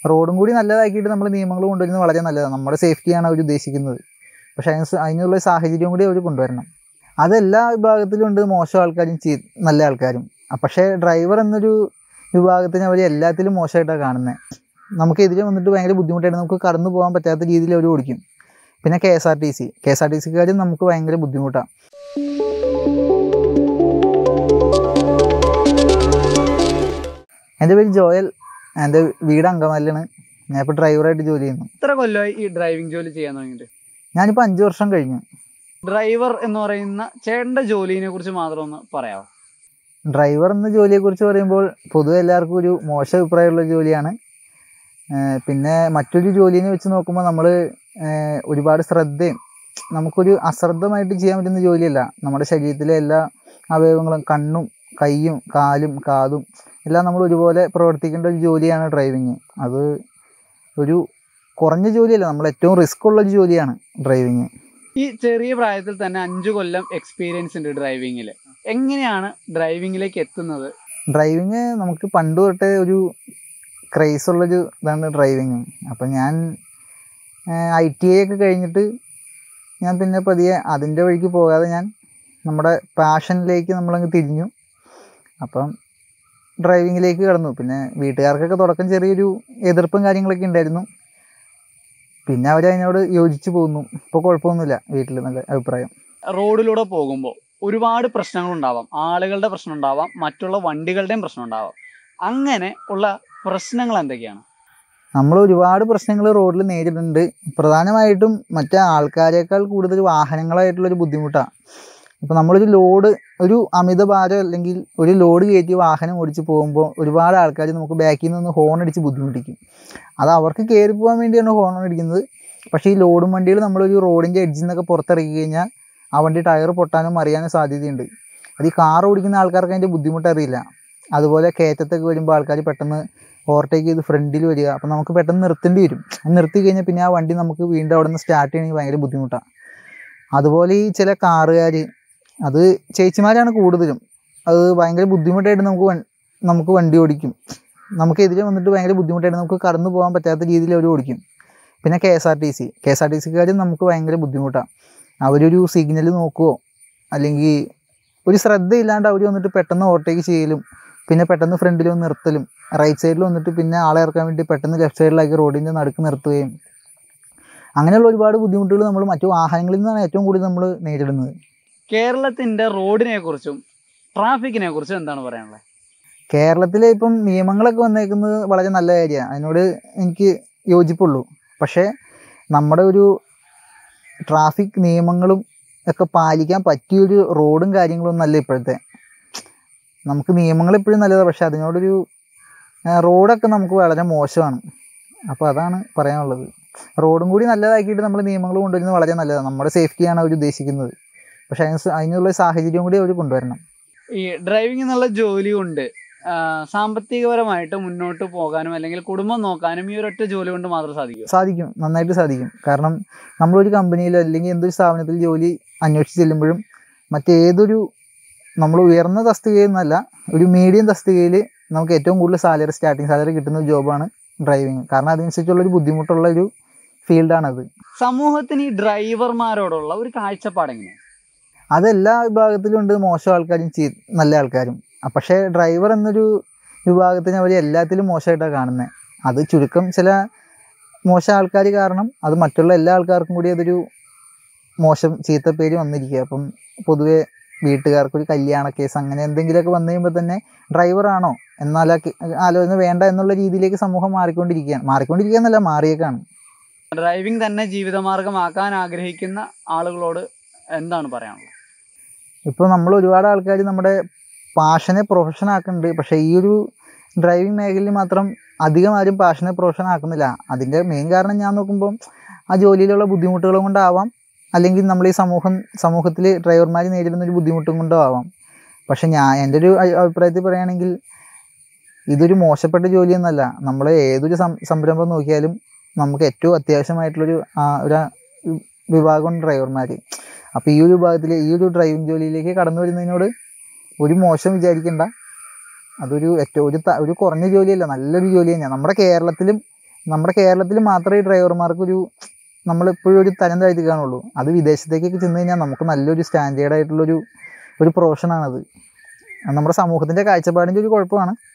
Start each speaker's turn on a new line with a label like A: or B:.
A: റോഡും കൂടി നല്ലതാക്കിയിട്ട് നമ്മൾ നിയമങ്ങൾ കൊണ്ടുവരുന്നത് വളരെ നല്ലതാണ് നമ്മുടെ സേഫ്റ്റിയാണ് അവർ ഉദ്ദേശിക്കുന്നത് പക്ഷേ അതിന് സ- അതിനുള്ള സാഹചര്യം കൂടി അവർ കൊണ്ടുവരണം അതെല്ലാ വിഭാഗത്തിലും ഉണ്ട് മോശം ആൾക്കാരും ചീ നല്ല ആൾക്കാരും ആ, പക്ഷേ ഡ്രൈവർ എന്നൊരു വിഭാഗത്തിന് അവർ എല്ലാത്തിലും മോശമായിട്ടാണ് കാണുന്നത് നമുക്കെതിരെ വന്നിട്ട് ഭയങ്കര ബുദ്ധിമുട്ടായിട്ട് നമുക്ക് കടന്നു പോകാൻ പറ്റാത്ത രീതിയിൽ അവർ ഓടിക്കും പിന്നെ K S R T C K S R T സിക്കാരും നമുക്ക് ഭയങ്കര ബുദ്ധിമുട്ടാണ് എൻ്റെ പേര് ജോയൽ എൻ്റെ വീട് അങ്കമാലിലാണ് ഞാനിപ്പോൾ ഡ്രൈവറായിട്ട് ജോലി ചെയ്യുന്നു
B: എത്ര കൊല്ലമായി ഈ ഡ്രൈവിംഗ് ജോലി ചെയ്യാൻ തുടങ്ങിയിട്ട്
A: ഞാനിപ്പോൾ അഞ്ച് വർഷം കഴിഞ്ഞു
B: ഡ്രൈവർ എന്ന് പറയുന്ന ചേട്ടന്റെ ജോലിനെ കുറിച്ച് മാത്രം ഒന്ന് പറയാമോ
A: ഡ്രൈവർ എന്ന ജോലിയെക്കുറിച്ച് പറയുമ്പോൾ പൊതുവെ എല്ലാവർക്കും ഒരു മോശം അഭിപ്രായമുള്ള ജോലിയാണ് ഏഹ് പിന്നെ മറ്റൊരു ജോലിനെ വെച്ച് നോക്കുമ്പോൾ നമ്മൾ ഒരുപാട് ശ്രദ്ധയും നമുക്കൊരു അശ്രദ്ധമായിട്ട് ചെയ്യാൻ പറ്റുന്ന ജോലിയല്ല നമ്മുടെ ശരീരത്തിലെ എല്ലാ അവയവങ്ങളും കണ്ണും കൈയും കാലും കാതും എല്ലാം നമ്മൾ ഒരുപോലെ പ്രവർത്തിക്കേണ്ട ഒരു ജോലിയാണ് ഡ്രൈവിങ് അത് ഒരു കുറഞ്ഞ ജോലിയല്ല നമ്മൾ ഏറ്റവും റിസ്ക് ഉള്ള ഒരു ജോലിയാണ് ഡ്രൈവിങ്
B: ഈ ചെറിയ പ്രായത്തിൽ തന്നെ അഞ്ചു കൊല്ലം എക്സ്പീരിയൻസ് ഉണ്ട് ഡ്രൈവിങ്ങിൽ എങ്ങനെയാണ് ഡ്രൈവിങ്ങിലേക്ക് എത്തുന്നത്
A: ഡ്രൈവിങ് നമുക്ക് പണ്ട് തൊട്ടേ ഒരു ക്രേസ് ഉള്ളൊരു ഇതാണ് ഡ്രൈവിങ് അപ്പം ഞാൻ ഐ ടി ഐ ഒക്കെ കഴിഞ്ഞിട്ട് ഞാൻ പിന്നെ പതിയെ അതിൻ്റെ വഴിക്ക് പോകാതെ ഞാൻ നമ്മുടെ പാഷനിലേക്ക് നമ്മളങ്ങ് തിരിഞ്ഞു അപ്പം ഡ്രൈവിങ്ങിലേക്ക് കടന്നു പിന്നെ വീട്ടുകാർക്കൊക്കെ തുടക്കം ചെറിയൊരു എതിർപ്പും കാര്യങ്ങളൊക്കെ ഉണ്ടായിരുന്നു പിന്നെ അവർ അതിനോട് യോജിച്ച് പോകുന്നു ഇപ്പോൾ കുഴപ്പമൊന്നുമില്ല വീട്ടിൽ നല്ല അഭിപ്രായം
B: റോഡിലൂടെ പോകുമ്പോൾ ഒരുപാട് പ്രശ്നങ്ങൾ ഉണ്ടാവാം ആളുകളുടെ പ്രശ്നം ഉണ്ടാവാം മറ്റുള്ള വണ്ടികളുടെയും പ്രശ്നം ഉണ്ടാവാം അങ്ങനെ ഉള്ള പ്രശ്നങ്ങൾ എന്തൊക്കെയാണ്
A: നമ്മൾ ഒരുപാട് പ്രശ്നങ്ങൾ റോഡിൽ നേരിടുന്നുണ്ട് പ്രധാനമായിട്ടും മറ്റേ ആൾക്കാരെക്കാൾ കൂടുതൽ വാഹനങ്ങളായിട്ടുള്ളൊരു ബുദ്ധിമുട്ടാണ് ഇപ്പോൾ നമ്മളൊരു ലോഡ് ഒരു അമിത ഭാരം അല്ലെങ്കിൽ ഒരു ലോഡ് കയറ്റി വാഹനം ഓടിച്ച് പോകുമ്പോൾ ഒരുപാട് ആൾക്കാർ നമുക്ക് ബാക്കിൽ നിന്ന് ഹോൺ അടിച്ച് ബുദ്ധിമുട്ടിക്കും അത് അവർക്ക് കയറി പോകാൻ വേണ്ടിയാണ് ഹോൺ അടിക്കുന്നത് പക്ഷേ ഈ ലോഡും വണ്ടികൾ നമ്മളൊരു റോഡിൻ്റെ എഡ്ജിൽ നിന്നൊക്കെ പുറത്തിറക്കി കഴിഞ്ഞാൽ ആ വണ്ടി ടയർ പൊട്ടാനും മറിയാനും സാധ്യതയുണ്ട് അത് ഈ കാർ ഓടിക്കുന്ന ആൾക്കാർക്ക് അതിൻ്റെ ബുദ്ധിമുട്ട് അറിയില്ല അതുപോലെ കയറ്റത്തൊക്കെ വരുമ്പോൾ ആൾക്കാർ പെട്ടെന്ന് ഓവർടേക്ക് ചെയ്ത് ഫ്രണ്ടിൽ വരിക അപ്പം നമുക്ക് പെട്ടെന്ന് നിർത്തേണ്ടി വരും നിർത്തി കഴിഞ്ഞാൽ പിന്നെ ആ വണ്ടി നമുക്ക് വീണ്ടും അവിടെ നിന്ന് സ്റ്റാർട്ട് ചെയ്യണമെങ്കിൽ ഭയങ്കര ബുദ്ധിമുട്ടാണ് അതുപോലെ ഈ ചില കാറുകാർ അത് ചേച്ചിമാരാണ് കൂടുതലും അത് ഭയങ്കര ബുദ്ധിമുട്ടായിട്ട് നമുക്ക് വൺ- നമുക്ക് വണ്ടി ഓടിക്കും നമുക്കെതിരെ വന്നിട്ട് ഭയങ്കര ബുദ്ധിമുട്ടായിട്ട് നമുക്ക് കടന്നു പോകാൻ പറ്റാത്ത രീതിയിൽ അവർ ഓടിക്കും പിന്നെ K S R T C K S R T സിക്കാരും നമുക്ക് ഭയങ്കര ബുദ്ധിമുട്ടാണ് അവരൊരു സിഗ്നൽ നോക്കുവോ അല്ലെങ്കിൽ ഒരു ശ്രദ്ധയില്ലാണ്ട് അവർ വന്നിട്ട് പെട്ടെന്ന് ഓവർടേക്ക് ചെയ്യലും പിന്നെ പെട്ടെന്ന് ഫ്രണ്ടിൽ വന്ന് നിർത്തലും റൈറ്റ് സൈഡിൽ വന്നിട്ട് പിന്നെ ആളെ ഇറക്കാൻ വേണ്ടി പെട്ടെന്ന് ലെഫ്റ്റ് സൈഡിലാക്കി റോഡിൻ്റെ നടുക്ക് നിർത്തുകയും അങ്ങനെയുള്ള ഒരുപാട് ബുദ്ധിമുട്ടുകൾ നമ്മൾ മറ്റു വാഹനങ്ങളിൽ നിന്നാണ് ഏറ്റവും കൂടുതൽ നമ്മൾ നേരിടുന്നത്
B: കേരളത്തിന്റെ റോഡിനെ കുറിച്ചും ട്രാഫിക്കിനെ കുറിച്ചും എന്താണ് പറയാനുള്ളത്
A: കേരളത്തിലെ ഇപ്പം നിയമങ്ങളൊക്കെ വന്നേക്കുന്നത് വളരെ നല്ല കാര്യമാണ് അതിനോട് എനിക്ക് യോജിപ്പുള്ളൂ പക്ഷേ നമ്മുടെ ഒരു ട്രാഫിക് നിയമങ്ങളും ഒക്കെ പാലിക്കാൻ പറ്റിയൊരു റോഡും കാര്യങ്ങളൊന്നും അല്ല ഇപ്പോഴത്തെ നമുക്ക് നിയമങ്ങൾ എപ്പോഴും നല്ലതാണ് പക്ഷെ അതിനോടൊരു ആ, റോഡൊക്കെ നമുക്ക് വളരെ മോശമാണ് അപ്പോൾ അതാണ് പറയാനുള്ളത് റോഡും കൂടി നല്ലതാക്കിയിട്ട് നമ്മൾ നിയമങ്ങൾ കൊണ്ടുവരുന്നത് വളരെ നല്ലതാണ് നമ്മുടെ സേഫ്റ്റിയാണ് അവർ ഉദ്ദേശിക്കുന്നത് പക്ഷെ അതിന് സ- അതിനുള്ള സാഹചര്യം കൂടി അവർ കൊണ്ടുവരണം
B: ഈ ഡ്രൈവിംഗ് എന്നുള്ള ജോലി കൊണ്ട് ആ, സാമ്പത്തികപരമായിട്ട് മുന്നോട്ട് പോകാനും അല്ലെങ്കിൽ കുടുംബം നോക്കാനും ഈ ഒരൊറ്റ ജോലി കൊണ്ട് മാത്രം സാധിക്കും
A: സാധിക്കും നന്നായിട്ട് സാധിക്കും കാരണം നമ്മളൊരു കമ്പനിയിലോ അല്ലെങ്കിൽ എന്തൊരു സ്ഥാപനത്തിൽ ജോലി അന്വേഷിച്ച് ചെല്ലുമ്പോഴും മറ്റേതൊരു നമ്മൾ ഉയർന്ന തസ്തികയിൽ നിന്നല്ല ഒരു മീഡിയം തസ്തികയിൽ നമുക്ക് ഏറ്റവും കൂടുതൽ സാലറി സ്റ്റാർട്ടിങ് സാലറി കിട്ടുന്ന ഒരു ജോബാണ് ഡ്രൈവിങ് കാരണം അതനുസരിച്ചുള്ള ഒരു ബുദ്ധിമുട്ടുള്ള ഒരു ഫീൽഡാണത്
B: സമൂഹത്തിന് ഈ ഡ്രൈവർമാരോടുള്ള ഒരു കാഴ്ചപ്പാട് എങ്ങനെയാണ്
A: അതെല്ലാ വിഭാഗത്തിലും ഉണ്ട് മോശം ആൾക്കാരും ചീ നല്ല ആൾക്കാരും ആ, പക്ഷേ ഡ്രൈവർ എന്നൊരു വിഭാഗത്തിന് അവർ എല്ലാത്തിലും മോശമായിട്ടാണ് കാണുന്നത് അത് ചുരുക്കം ചില മോശം ആൾക്കാർ കാരണം അത് മറ്റുള്ള എല്ലാ ആൾക്കാർക്കും കൂടി അതൊരു മോശം ചീത്ത പേര് വന്നിരിക്കുക അപ്പം പൊതുവെ വീട്ടുകാർക്കൊരു കല്യാണ കേസ് അങ്ങനെ എന്തെങ്കിലുമൊക്കെ വന്നു കഴിയുമ്പോൾ തന്നെ ഡ്രൈവറാണോ എന്നാൽ ആ കെ- ആലോചന വേണ്ട എന്നുള്ള രീതിയിലേക്ക് സമൂഹം മാറിക്കൊണ്ടിരിക്കുകയാണ് മാറിക്കൊണ്ടിരിക്കുക എന്നല്ല മാറിയേക്കാണ്
B: ഡ്രൈവിംഗ് തന്നെ ജീവിതമാർഗമാക്കാൻ ആഗ്രഹിക്കുന്ന ആളുകളോട് എന്താണ് പറയാനുള്ളത്
A: ഇപ്പോൾ നമ്മൾ ഒരുപാട് ആൾക്കാർ നമ്മുടെ പാഷനെ പ്രൊഫഷൻ ആക്കുന്നുണ്ട് പക്ഷേ ഈ ഒരു ഡ്രൈവിംഗ് മേഖലയിൽ മാത്രം അധികം ആരും പാഷനെ പ്രൊഫഷൻ ആക്കുന്നില്ല അതിൻ്റെ മെയിൻ കാരണം ഞാൻ നോക്കുമ്പോൾ ആ ജോലിയിലുള്ള ബുദ്ധിമുട്ടുകൾ കൊണ്ടാവാം അല്ലെങ്കിൽ നമ്മൾ ഈ സമൂഹം സമൂഹത്തിൽ ഡ്രൈവർമാർ നേരിടുന്ന ഒരു ബുദ്ധിമുട്ടും കൊണ്ടോ ആവാം പക്ഷെ ഞാൻ എൻ്റെ ഒരു അഭി- അഭിപ്രായത്തിൽ പറയുകയാണെങ്കിൽ ഇതൊരു മോശപ്പെട്ട ജോലിയൊന്നുമല്ല നമ്മൾ ഏതൊരു സം സംരംഭം നോക്കിയാലും നമുക്ക് ഏറ്റവും അത്യാവശ്യമായിട്ടുള്ളൊരു ആ, ഒരു വിഭാഗമാണ് ഡ്രൈവർമാർ അപ്പോൾ ഈ ഒരു വിഭാഗത്തിൽ ഈ ഒരു ഡ്രൈവിംഗ് ജോലിയിലേക്ക് കടന്നു വരുന്നതിനോട് ഒരു മോശം വിചാരിക്കേണ്ട അതൊരു ഏറ്റവും ഒരു ത- ഒരു കുറഞ്ഞ ജോലിയല്ല നല്ലൊരു ജോലി തന്നെയാണ് നമ്മുടെ കേരളത്തിലും നമ്മുടെ കേരളത്തിൽ മാത്രമേ ഈ ഡ്രൈവർമാർക്കൊരു നമ്മളെപ്പോഴും ഒരു തരം താഴ്ത്തി കാണുള്ളൂ അത് വിദേശത്തേക്കൊക്കെ ചെന്ന് കഴിഞ്ഞാൽ നമുക്ക് നല്ലൊരു സ്റ്റാൻഡേർഡ് ആയിട്ടുള്ളൊരു ഒരു പ്രൊഫഷനാണത് അത് നമ്മുടെ സമൂഹത്തിൻ്റെ കാഴ്ചപ്പാടിൻ്റെ ഒരു കുഴപ്പമാണ്